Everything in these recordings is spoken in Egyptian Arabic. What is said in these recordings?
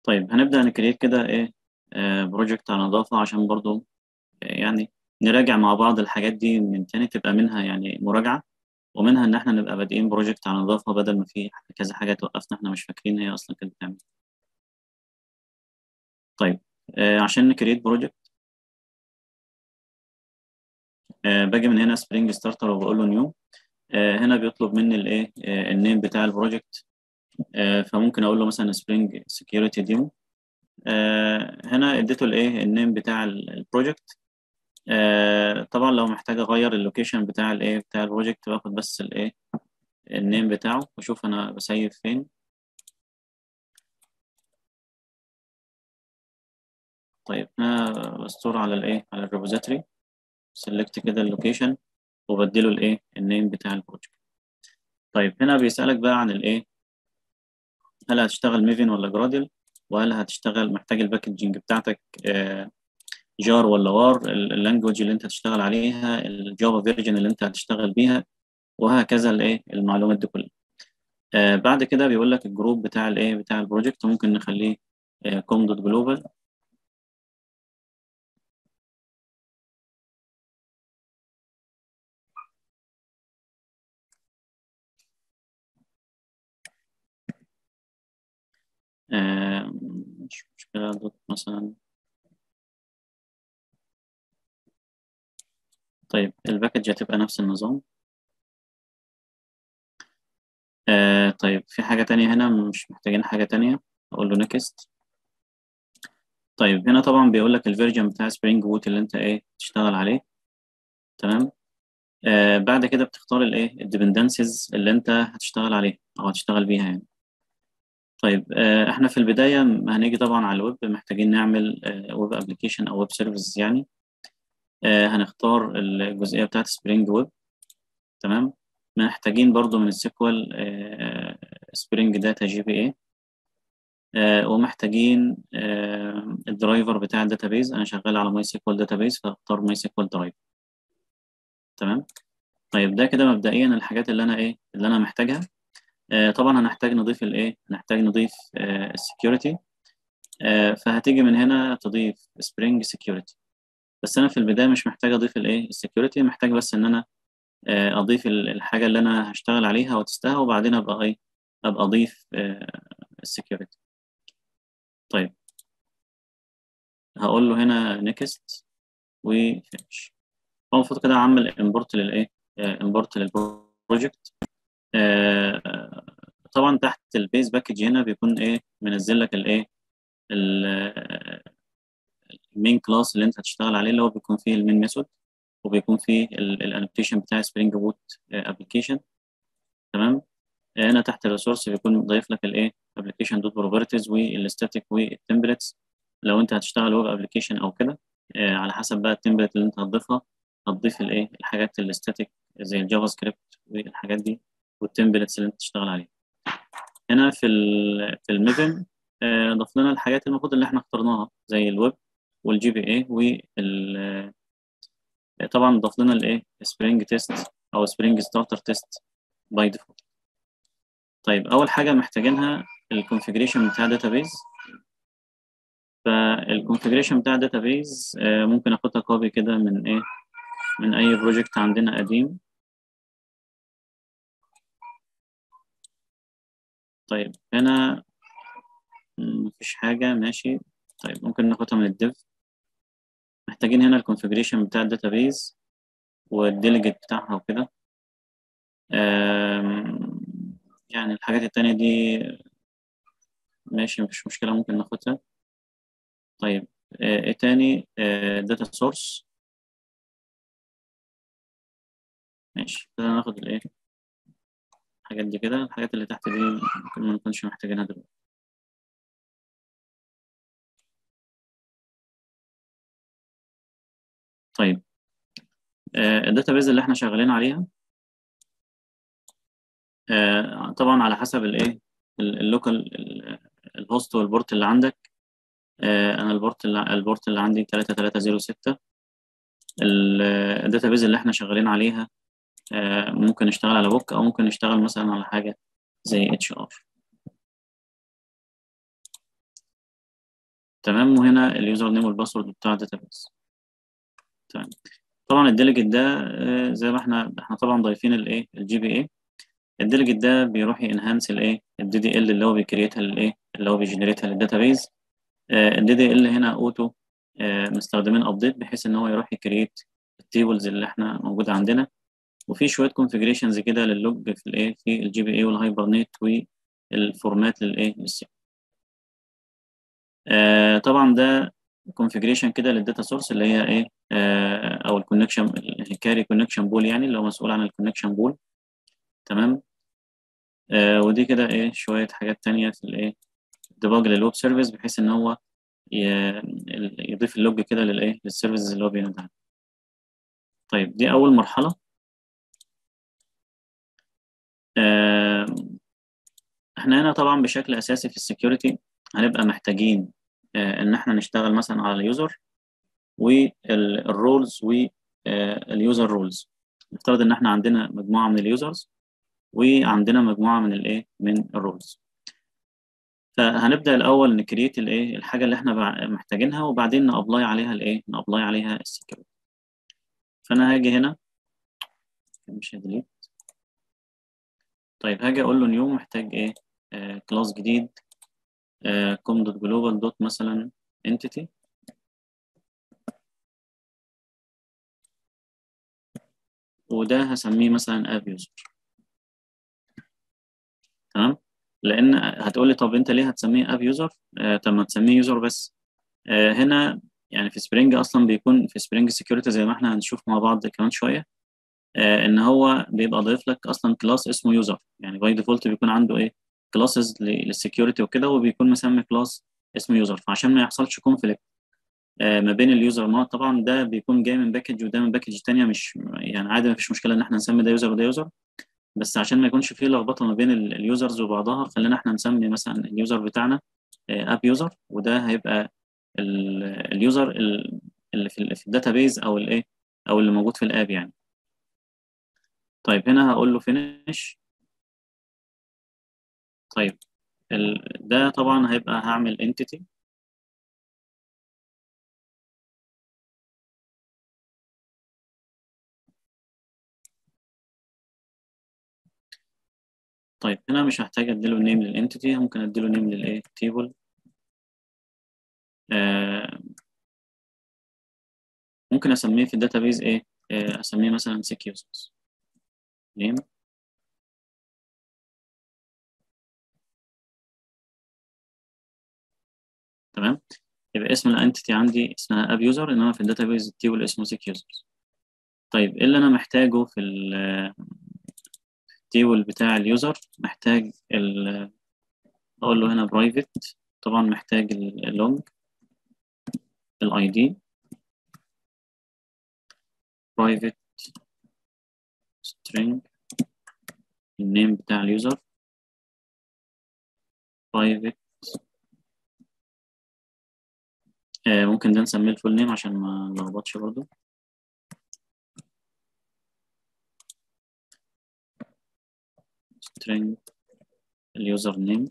طيب هنبدأ نكريت كده ايه بروجكت على نظافة عشان برضو آه، يعني نراجع مع بعض الحاجات دي من تاني تبقى منها يعني مراجعة ومنها ان احنا نبقى بادئين بروجكت على نظافة بدل ما في كذا حاجة توقفنا احنا مش فاكرين هي اصلا كانت بتعمل طيب آه، عشان نكريت بروجكت باجي من هنا سبرينج ستارتر وبقول له نيو هنا بيطلب مني الايه آه، النيم بتاع البروجكت آه، فممكن اقول له مثلا سبرينج سكيورتي ديمو هنا اديته الايه النيم بتاع البروجكت طبعا لو محتاج اغير اللوكيشن بتاع الايه بتاع البروجكت باخد بس الايه النيم بتاعه واشوف انا بسيف فين طيب هنا بستور على الايه على الريبوزيتوري سيلكت كده اللوكيشن وبديله الايه النيم بتاع البروجكت طيب هنا بيسألك بقى عن الايه هل هتشتغل ميفين ولا جرادل وهل هتشتغل محتاج الباكجينج بتاعتك جار ولا وار اللانجوج اللي انت هتشتغل عليها الجافا فيرجن اللي انت هتشتغل بيها وهكذا الايه المعلومات دي كلها آه بعد كده بيقول لك الجروب بتاع الايه بتاع البروجكت ممكن نخليه كوم دوت جلوبال آه مش مشكلة دوت مثلا طيب الباكج هتبقى نفس النظام آه طيب في حاجة تانية هنا مش محتاجين حاجة تانية أقول له نيكست طيب هنا طبعا بيقول لك الفيرجن بتاع سبرينج بوت اللي انت ايه تشتغل عليه تمام آه بعد كده بتختار الايه الديبندنسز اللي انت هتشتغل عليها او هتشتغل بيها يعني طيب آه احنا في البدايه هنيجي طبعا على الويب محتاجين نعمل آه ويب ابلكيشن او ويب سيرفيس يعني آه هنختار الجزئيه بتاعت سبرينج ويب تمام محتاجين برضو من السيكوال سبرينج داتا جي بي اي ومحتاجين آه الدرايفر بتاع الداتابيز انا شغال على ماي سيكوال داتابيز فاختار ماي سيكوال درايفر تمام طيب ده كده مبدئيا الحاجات اللي انا ايه اللي انا محتاجها آه طبعا هنحتاج نضيف الايه هنحتاج نضيف آه السكيورتي فهتيجي من هنا تضيف سبرينج سكيورتي بس انا في البدايه مش محتاج اضيف الايه السكيورتي محتاج بس ان انا اضيف الحاجه اللي انا هشتغل عليها وتستها وبعدين ابقى ايه ابقى اضيف السكيورتي طيب هقول له هنا نيكست وفينش هو المفروض كده اعمل امبورت للايه امبورت للبروجكت طبعا تحت البيز باكج هنا بيكون ايه منزل لك الايه المين كلاس اللي انت هتشتغل عليه اللي هو بيكون فيه المين ميثود وبيكون فيه الانوتيشن بتاع سبرينج بوت ابلكيشن تمام هنا تحت الريسورس بيكون ضايف لك الايه ابلكيشن دوت بروبرتيز والستاتيك والتمبلتس لو انت هتشتغل ويب ابلكيشن او كده على حسب بقى التمبلت اللي انت هتضيفها هتضيف الايه الحاجات الستاتيك زي الجافا سكريبت والحاجات دي والتمبلتس اللي انت تشتغل عليها هنا في ال في الميفن ضاف لنا الحاجات المفروض اللي احنا اخترناها زي الويب والجي بي اي وال طبعا ضاف لنا الايه سبرينج تيست او سبرينج ستارتر تيست باي ديفولت طيب اول حاجه محتاجينها الكونفيجريشن بتاع داتابيز فالكونفيجريشن بتاع داتابيز ممكن اخدها كوبي كده من ايه من اي بروجكت عندنا قديم طيب هنا مفيش حاجه ماشي طيب ممكن ناخدها من الديف محتاجين هنا الكونفيجريشن بتاع الداتابيز والديليجيت بتاعها وكده يعني الحاجات التانية دي ماشي مفيش مشكلة ممكن ناخدها طيب ايه تاني داتا سورس ماشي كده ناخد الايه الحاجات دي كده الحاجات اللي تحت دي ممكن ما نكونش محتاجينها دلوقتي طيب الداتابيز اللي احنا شغالين عليها طبعا على حسب الايه اللوكال الهوست والبورت اللي عندك انا البورت اللي البورت اللي عندي 3306 الداتابيز اللي احنا شغالين عليها ممكن نشتغل على بوك او ممكن نشتغل مثلا على حاجه زي اتش ار تمام وهنا اليوزر نيم والباسورد بتاع الداتابيز تمام طبعا الديليجيت ده آه، زي ما احنا احنا طبعا ضايفين الايه الجي بي اي الديليجيت ده بيروح ينهانس الايه الدي دي ال اللي هو بيكريتها للايه اللي هو بيجنريتها للداتابيز الدي دي ال هنا اوتو مستخدمين ابديت بحيث ان هو يروح يكريت التيبلز اللي احنا موجوده عندنا وفي شويه كونفيجريشنز كده للوج في الايه في الجي بي اي والهايبرنيت والفورمات للايه للسي آه طبعا ده كونفيجريشن كده للداتا سورس اللي هي ايه آه او الكونكشن الكاري كونكشن بول يعني اللي هو مسؤول عن الكونكشن بول تمام آه ودي كده ايه شويه حاجات تانية في الايه ديباج للويب سيرفيس بحيث ان هو ي- يضيف اللوج كده للايه للسيرفيسز اللي هو بينادها طيب دي اول مرحله آه، احنا هنا طبعا بشكل اساسي في السكيورتي هنبقى محتاجين آه، ان احنا نشتغل مثلا على اليوزر والرولز واليوزر رولز نفترض ان احنا عندنا مجموعه من اليوزرز وعندنا مجموعه من الايه من الرولز فهنبدا الاول نكريت الايه الحاجه اللي احنا بع- محتاجينها وبعدين نابلاي عليها الايه نابلاي عليها السكيورتي فانا هاجي هنا مش هديليت طيب هاجي اقول له نيو محتاج ايه كلاس جديد كوم دوت جلوبال دوت مثلا انتيتي وده هسميه مثلا اب يوزر تمام لان هتقول لي طب انت ليه هتسميه اب يوزر آه طب ما تسميه يوزر بس آه هنا يعني في سبرينج اصلا بيكون في سبرينج سكيورتي زي ما احنا هنشوف مع بعض كمان شويه آه ان هو بيبقى ضايف لك اصلا كلاس اسمه يوزر يعني باي ديفولت بيكون عنده ايه كلاسز للسكيورتي وكده وبيكون مسمي كلاس اسمه يوزر فعشان ما يحصلش كونفليكت آه ما بين اليوزر ما طبعا ده بيكون جاي من باكج وده من باكج تانية مش يعني عادي ما فيش مشكله ان احنا نسمي ده يوزر وده يوزر بس عشان ما يكونش فيه لخبطه ما بين ال- اليوزرز وبعضها خلينا احنا نسمي مثلا اليوزر بتاعنا اب يوزر وده هيبقى ال- اليوزر ال- اللي في ال- في الداتابيز او الايه او اللي موجود في الاب يعني طيب هنا هقول له فينيش طيب ال- ده طبعا هيبقى هعمل entity طيب هنا مش هحتاج اديله نيم للانتيتي ممكن اديله نيم للايه تيبل آه ممكن اسميه في الداتابيز ايه آه اسميه مثلا سيك يوزرز نيم تمام يبقى اسم الانتيتي عندي اسمها اب يوزر انما في الداتابيز التيبل اسمه سيك يوزرز طيب ايه اللي انا محتاجه في ال- التيبل بتاع اليوزر محتاج ال اقول له هنا برايفت طبعا محتاج اللونج الاي دي برايفت string النيم بتاع اليوزر برايفت آه ممكن ده نسميه الفول نيم عشان ما نلخبطش برضه string اليوزر نيم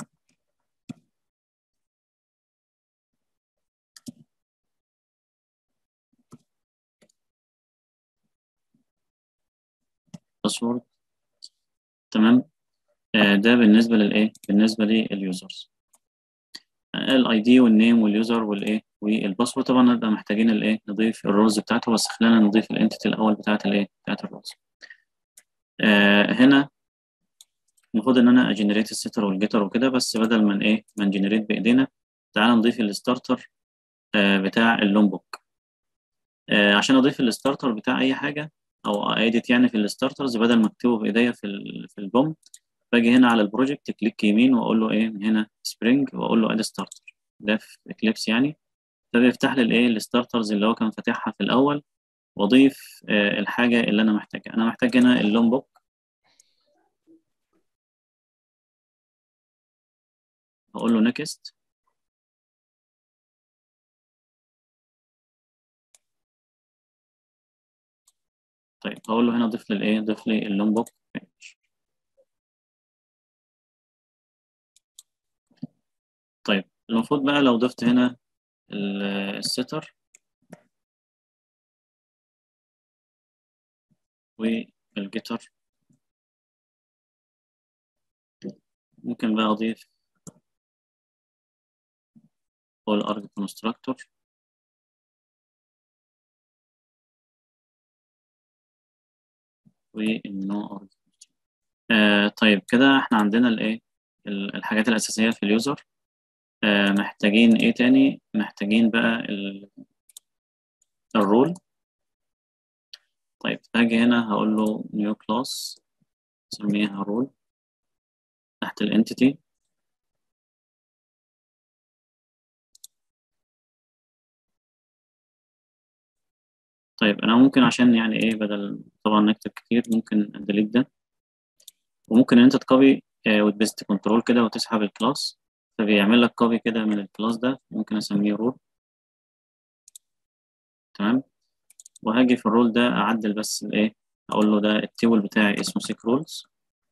باسورد تمام آه ده بالنسبة للايه بالنسبة لليوزرز الاي دي والنيم واليوزر والايه والباسورد طبعا نبقى محتاجين الايه نضيف الرولز بتاعته بس خلينا نضيف الانتيتي الاول بتاعت الايه بتاعت الرولز آه هنا المفروض ان انا اجنريت الستر والجيتر وكده بس بدل من ايه ما نجنريت بايدينا تعال نضيف الستارتر آه بتاع اللون بوك آه عشان اضيف الستارتر بتاع اي حاجه او اديت يعني في الستارترز بدل ما اكتبه بايديا في ال في البوم باجي هنا على البروجكت كليك يمين واقول له ايه من هنا سبرينج واقول له اد ستارتر ده في اكليبس يعني فبيفتح لي الايه الستارترز اللي هو كان فاتحها في الاول واضيف آه الحاجه اللي انا محتاجها انا محتاج هنا اللون بوك هقول له نيكست طيب هقول له هنا ضيف لي الايه ضيف لي اللون بوك طيب المفروض بقى لو ضفت هنا الستر والجيتر ممكن بقى أضيف all arg constructor والنو arg آه طيب كده احنا عندنا الايه الحاجات الأساسية في اليوزر آه محتاجين ايه تاني محتاجين بقى ال الرول طيب هاجي هنا هقول له new class نسميها role تحت الانتيتي طيب انا ممكن عشان يعني ايه بدل طبعا نكتب كتير ممكن اديليت ده وممكن ان انت تكوبي وتبست كنترول كده وتسحب الكلاس فبيعمل لك كوبي كده من الكلاس ده ممكن اسميه رول تمام وهاجي في الرول ده اعدل بس الايه اقول له ده التيبل بتاعي اسمه سيك رولز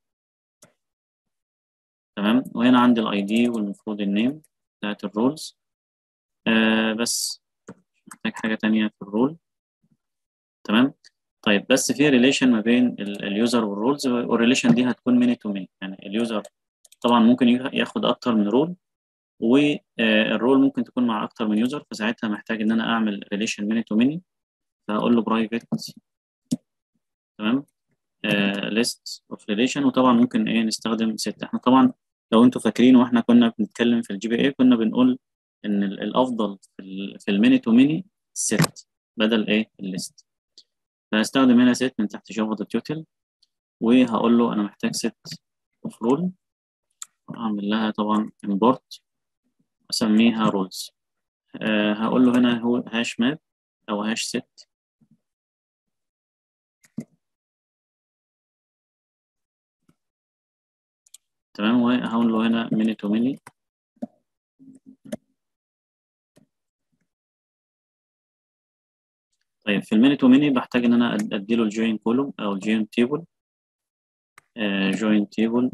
تمام وهنا عندي الاي دي والمفروض النيم بتاعت الرولز آه بس محتاج حاجة تانية في الرول تمام طيب بس في ريليشن ما بين اليوزر والرولز والريليشن دي هتكون ميني تو ميني يعني اليوزر طبعا ممكن ياخد اكتر من رول والرول ممكن تكون مع اكتر من يوزر فساعتها محتاج ان انا اعمل ريليشن ميني تو ميني فهقول له برايفت تمام ليست اوف ريليشن وطبعا ممكن ايه نستخدم ست احنا طبعا لو انتوا فاكرين واحنا كنا بنتكلم في الجي بي اي كنا بنقول ان الافضل في في الميني تو ميني ست بدل ايه الليست فهستخدم هنا ست من تحت جافا دوت يوتل وهقول له انا محتاج ست اوف رول اعمل لها طبعا import اسميها رولز أه هقول له هنا هو هاش ماب او هاش ست تمام وهقول له هنا ميني تو ميني طيب في الميني تو ميني بحتاج ان انا اديله الجوين كولوم او الجوين تيبل جوين تيبل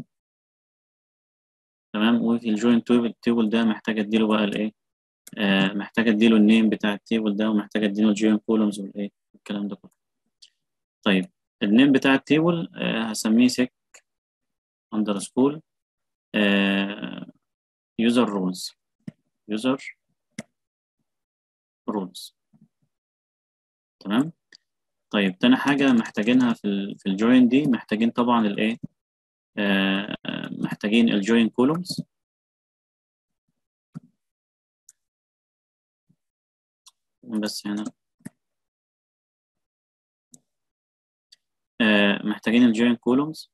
تمام وفي الجوين تيبل التيبل ده محتاج اديله بقى الايه آه محتاج اديله النيم بتاع التيبل ده ومحتاج اديله الجوين كولومز والايه الكلام ده كله طيب النيم بتاع التيبل آه هسميه سيك اندرسكول يوزر رولز يوزر رولز تمام طيب تاني حاجة محتاجينها في ال في الجوين دي محتاجين طبعا الايه آه محتاجين الجوين كولومز بس هنا آه محتاجين الجوين كولومز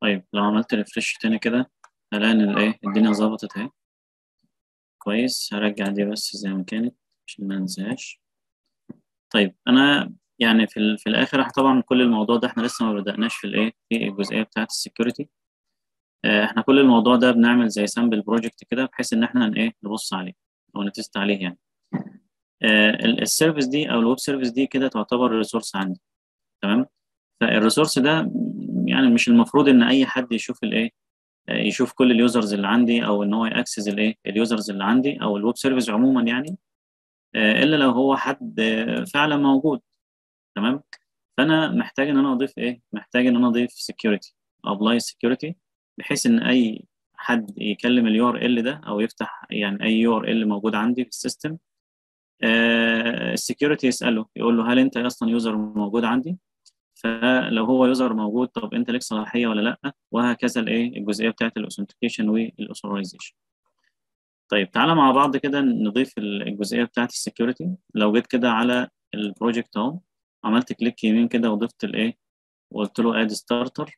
طيب لو عملت ريفرش تاني كده هلاقي ان الايه الدنيا ظبطت اهي كويس هرجع دي بس زي ما كانت عشان ما انساهاش طيب انا يعني في, ال- في الاخر طبعا كل الموضوع ده احنا لسه ما بدأناش في الايه في الجزئيه بتاعه السكيورتي احنا كل الموضوع ده بنعمل زي سامبل بروجكت كده بحيث ان احنا ايه نبص عليه او نتست عليه يعني السيرفيس دي او الويب سيرفيس دي كده تعتبر ريسورس عندي تمام فالريسورس ده يعني مش المفروض ان اي حد يشوف الايه يشوف كل اليوزرز اللي عندي او ان هو ياكسس الايه اليوزرز اللي عندي او الويب سيرفيس عموما يعني الا لو هو حد فعلا موجود تمام فانا محتاج ان انا اضيف ايه محتاج ان انا اضيف سكيورتي ابلاي سكيورتي بحيث ان اي حد يكلم اليو ار ال ده او يفتح يعني اي يو ار ال موجود عندي في السيستم السكيورتي يساله يقول له هل انت اصلا يوزر موجود عندي فلو هو يوزر موجود طب انت لك صلاحيه ولا لا وهكذا الايه الجزئيه بتاعت الاوثنتيكيشن والاوثرايزيشن طيب تعالى مع بعض كده نضيف الجزئيه بتاعت السكيورتي لو جيت كده على البروجكت اهو عملت كليك يمين كده وضفت الايه وقلت له اد ستارتر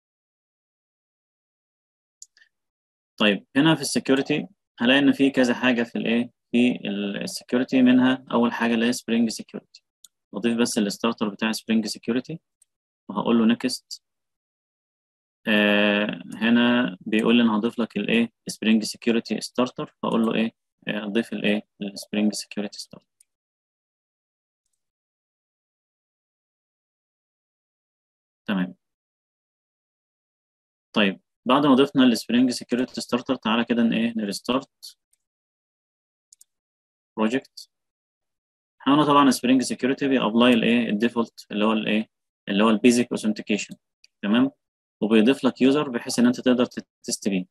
طيب هنا في السكيورتي هلاقي ان في كذا حاجه في الايه في السكيورتي منها اول حاجه اللي هي سبرينج سكيورتي اضيف بس الستارتر بتاع سبرينج سكيورتي وهقول له نيكست آه هنا بيقول لي انا هضيف لك الايه سبرينج سكيورتي ستارتر فاقول له ايه اضيف الايه السبرينج سكيورتي ستارتر تمام طيب بعد ما ضفنا السبرينج سكيورتي ستارتر تعالى كده ايه نريستارت بروجكت احنا طبعا سبرينج سكيورتي بيابلاي الايه الديفولت اللي هو الايه اللي هو البيزك اوثنتيكيشن تمام وبيضيف لك يوزر بحيث ان انت تقدر تست بيه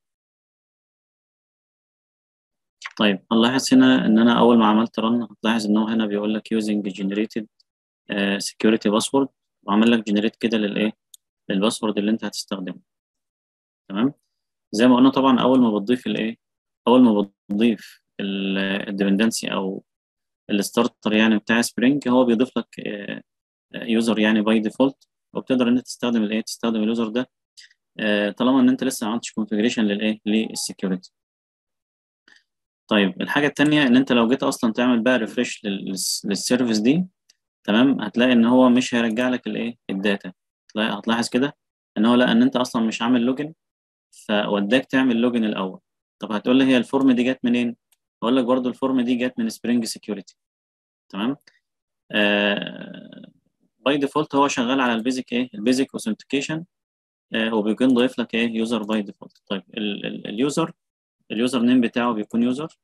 طيب هنلاحظ هنا ان انا اول ما عملت رن هتلاحظ ان هو هنا بيقول لك using generated uh, security password وعمل لك جنريت كده للايه للباسورد اللي انت هتستخدمه تمام زي ما قلنا طبعا اول ما بتضيف الايه اول ما بتضيف الديبندنسي او الستارتر يعني بتاع سبرينج هو بيضيف لك يوزر يعني باي ديفولت وبتقدر ان انت تستخدم الايه تستخدم اليوزر ده طالما ان انت لسه ما عملتش كونفيجريشن للايه للسكيورتي طيب الحاجه الثانيه ان انت لو جيت اصلا تعمل بقى ريفرش للسيرفيس دي تمام هتلاقي ان هو مش هيرجع لك الايه الداتا هتلاحظ كده ان هو لا ان انت اصلا مش عامل لوجن فوداك تعمل لوجن الاول طب هتقول لي هي الفورم دي جت منين اقول لك برضو الفورم دي جت من سبرينج سكيورتي تمام باي ديفولت هو شغال على البيزك ايه البيزك اوثنتيكيشن آه وبيكون ضايف لك ايه يوزر باي ديفولت طيب اليوزر اليوزر نيم بتاعه بيكون يوزر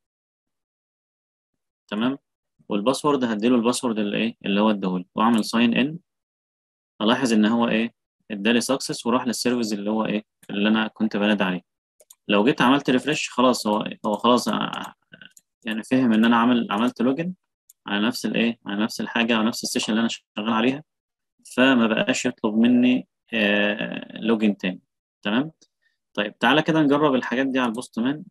تمام والباسورد هديله الباسورد اللي ايه اللي هو اداهولي واعمل ساين ان الاحظ ان هو ايه ادالي سكسس وراح للسيرفيس اللي هو ايه اللي انا كنت بنادي عليه لو جيت عملت ريفرش خلاص هو هو خلاص يعني فهم ان انا عمل عملت لوجن على نفس الايه على نفس الحاجه او نفس السيشن اللي انا شغال عليها فما بقاش يطلب مني آه لوجن تاني تمام طيب تعالى كده نجرب الحاجات دي على البوست مان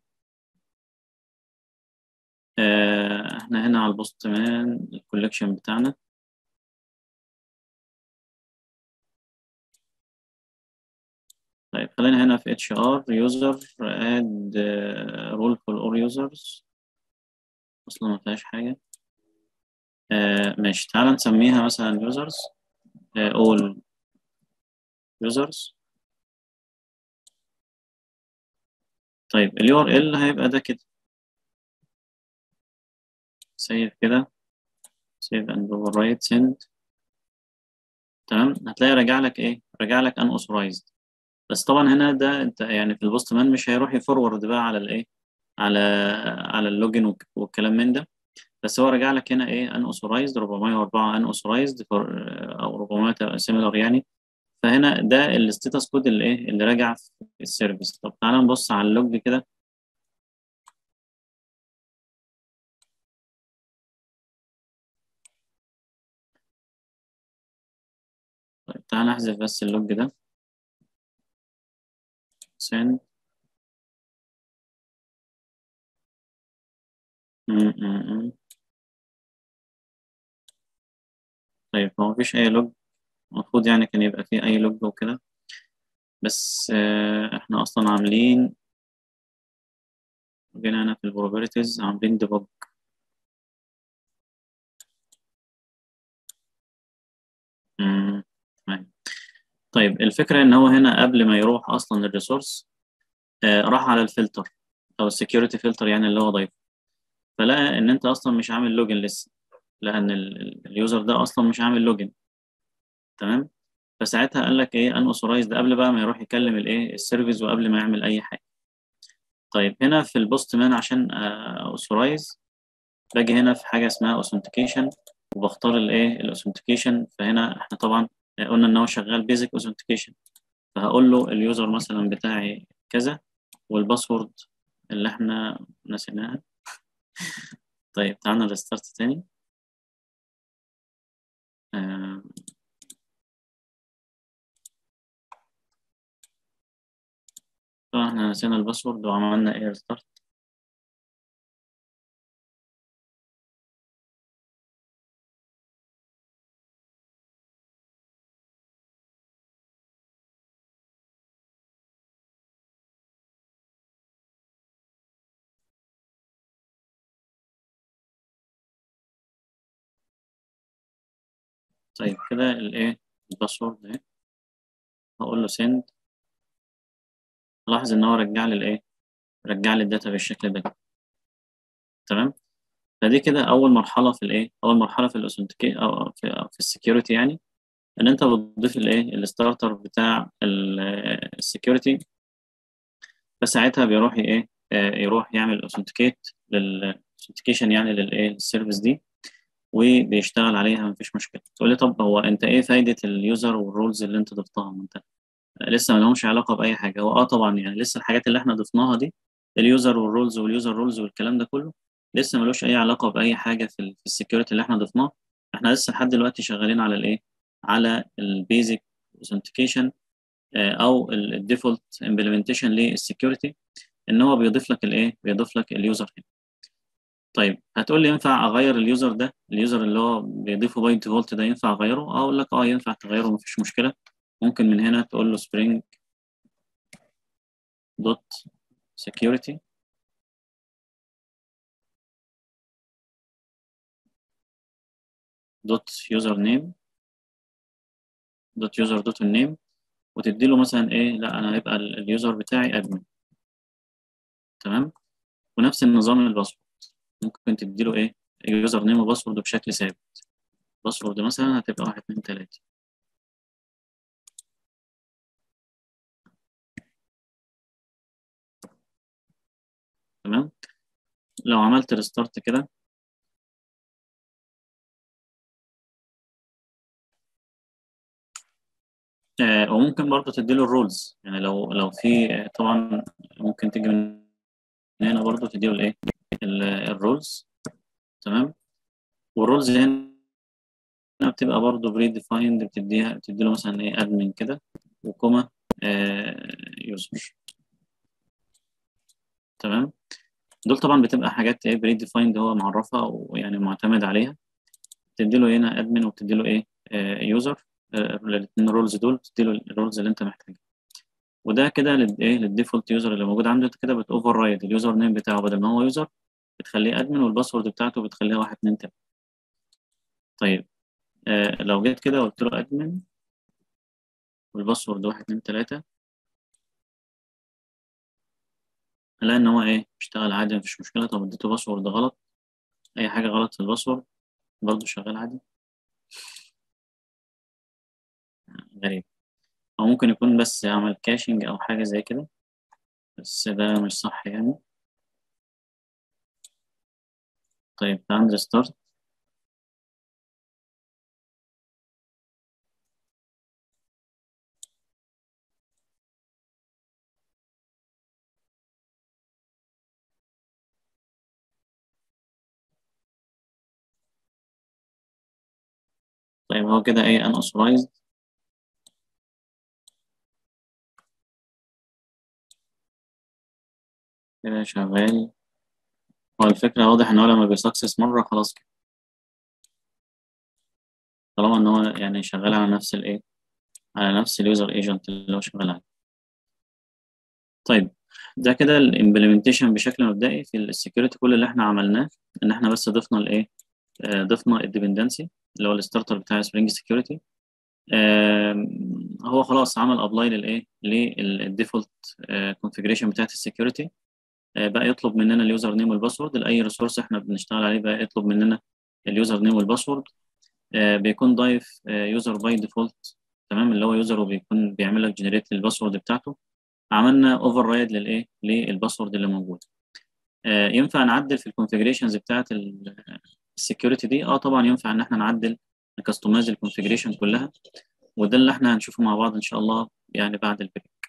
آه احنا هنا على البوست مان الكوليكشن بتاعنا طيب خلينا هنا في اتش ار يوزر اد رول فور اور يوزرز اصلا ما فيهاش حاجه آه ماشي تعالى نسميها مثلا يوزرز all users طيب ال URL هيبقى ده كده save كده save and overwrite send تمام هتلاقي راجع لك ايه راجع لك unauthorized بس طبعا هنا ده انت يعني في البوست مان مش هيروح يفورورد بقى على الايه على على اللوجن والكلام من ده بس هو راجع لك هنا ايه unauthorized 404 unauthorized او 400 similar يعني فهنا ده الستاتس كود اللي ايه اللي راجع في السيرفيس طب تعالى نبص على اللوج كده طيب تعالى نحذف بس اللوج ده send م -م -م. طيب هو مفيش أي لوج المفروض يعني كان يبقى فيه أي لوج وكده بس آه، احنا اصلا عاملين جينا هنا في البروبرتيز عاملين ديبج طيب الفكرة ان هو هنا قبل ما يروح اصلا الريسورس آه، راح على الفلتر او السكيورتي فلتر يعني اللي هو ضايفه فلقى ان انت اصلا مش عامل لوجن لسه لان اليوزر ده اصلا مش عامل لوجن تمام فساعتها قال لك ايه ان اوثورايز ده قبل بقى ما يروح يكلم الايه السيرفيس وقبل ما يعمل اي حاجه طيب هنا في البوست مان عشان اوثورايز باجي هنا في حاجه اسمها اوثنتيكيشن وبختار الايه الاوثنتيكيشن فهنا احنا طبعا قلنا ان هو شغال بيزك اوثنتيكيشن فهقول له اليوزر مثلا بتاعي كذا والباسورد اللي احنا نسيناها طيب تعالى ريستارت تاني آه. طبعا احنا نسينا الباسورد وعملنا ايه ريستارت طيب كده الايه الباسورد اهي هقول له سند لاحظ ان هو رجع لي الايه رجع لي الداتا بالشكل ده تمام فدي كده اول مرحله في الايه اول مرحله في الاوثنتيكي او في, أو في السكيورتي يعني ان انت بتضيف الايه الستارتر بتاع السكيورتي فساعتها بيروح ايه يروح يعمل اوثنتيكيت للاوثنتيكيشن يعني للايه السيرفيس دي وبيشتغل عليها مفيش مشكله تقول لي طب هو انت ايه فايده اليوزر والرولز اللي انت ضفتها انت لسه ما لهمش علاقه باي حاجه هو اه طبعا يعني لسه الحاجات اللي احنا ضفناها دي اليوزر والرولز واليوزر رولز والكلام ده كله لسه ملوش اي علاقه باي حاجه في, في السكيورتي اللي احنا ضفناه احنا لسه لحد دلوقتي شغالين على الايه على البيزك اوثنتيكيشن او الديفولت امبلمنتيشن للسكيورتي ان هو بيضيف لك الايه بيضيف لك اليوزر هنا طيب هتقول لي ينفع اغير اليوزر ده اليوزر اللي هو بيضيفه باي ديفولت ده ينفع اغيره اقول لك اه ينفع تغيره مفيش مشكله ممكن من هنا تقول له spring دوت security دوت يوزر نيم دوت يوزر دوت النيم وتدي له مثلا ايه لا انا هيبقى اليوزر بتاعي ادمن تمام ونفس النظام الباسورد ممكن تدي له ايه اليوزر نيم وباسورد بشكل ثابت باسورد مثلا هتبقى واحد اتنين تلاته تمام لو عملت ريستارت كده آه وممكن برضه تديله الرولز يعني لو لو في طبعا ممكن تيجي من هنا برضه تديله الايه الرولز تمام والرولز هنا بتبقى برضه بري ديفايند بتديها بتديله مثلا ايه ادمن كده وكوما آه يوزر تمام دول طبعا بتبقى حاجات ايه بري ديفايند هو معرفها ويعني معتمد عليها بتدي له هنا ادمن وبتدي له ايه يوزر الاثنين رولز دول بتدي له الرولز اللي انت محتاجها وده كده ايه للديفولت يوزر اللي موجود عنده انت كده بتوفر رايد اليوزر نيم بتاعه بدل ما هو يوزر بتخليه ادمن والباسورد بتاعته بتخليها واحد اتنين تلاته طيب آه لو جيت كده وقلت له ادمن والباسورد واحد اتنين تلاته هلاقي ان هو ايه اشتغل عادي مفيش مشكله طب اديته باسورد غلط اي حاجه غلط في الباسورد برضه شغال عادي غريب او ممكن يكون بس عمل كاشنج او حاجه زي كده بس ده مش صح يعني طيب تعال ريستارت طيب هو كده ايه ان authorized كده شغال هو الفكرة واضح ان هو لما بيسكسس مرة خلاص كده طالما ان هو يعني شغال على نفس الايه على نفس اليوزر ايجنت اللي هو شغال عليه طيب ده كده الامبلمنتيشن بشكل مبدئي في السكيورتي كل اللي احنا عملناه ان احنا بس ضفنا الايه آه، ضفنا الديبندنسي اللي هو الستارتر بتاع سبرينج سكيورتي هو خلاص عمل ابلاي للايه للديفولت كونفيجريشن بتاعت السكيورتي بقى يطلب مننا اليوزر نيم والباسورد لاي ريسورس احنا بنشتغل عليه بقى يطلب مننا اليوزر نيم والباسورد بيكون ضايف يوزر باي ديفولت تمام اللي هو يوزر وبيكون بيعمل لك جنريت للباسورد بتاعته عملنا اوفر رايد للايه للباسورد اللي موجود ينفع نعدل في الكونفيجريشنز بتاعت السكيورتي دي اه طبعا ينفع ان احنا نعدل نكستمايز الكونفيجريشن كلها وده اللي احنا هنشوفه مع بعض ان شاء الله يعني بعد البريك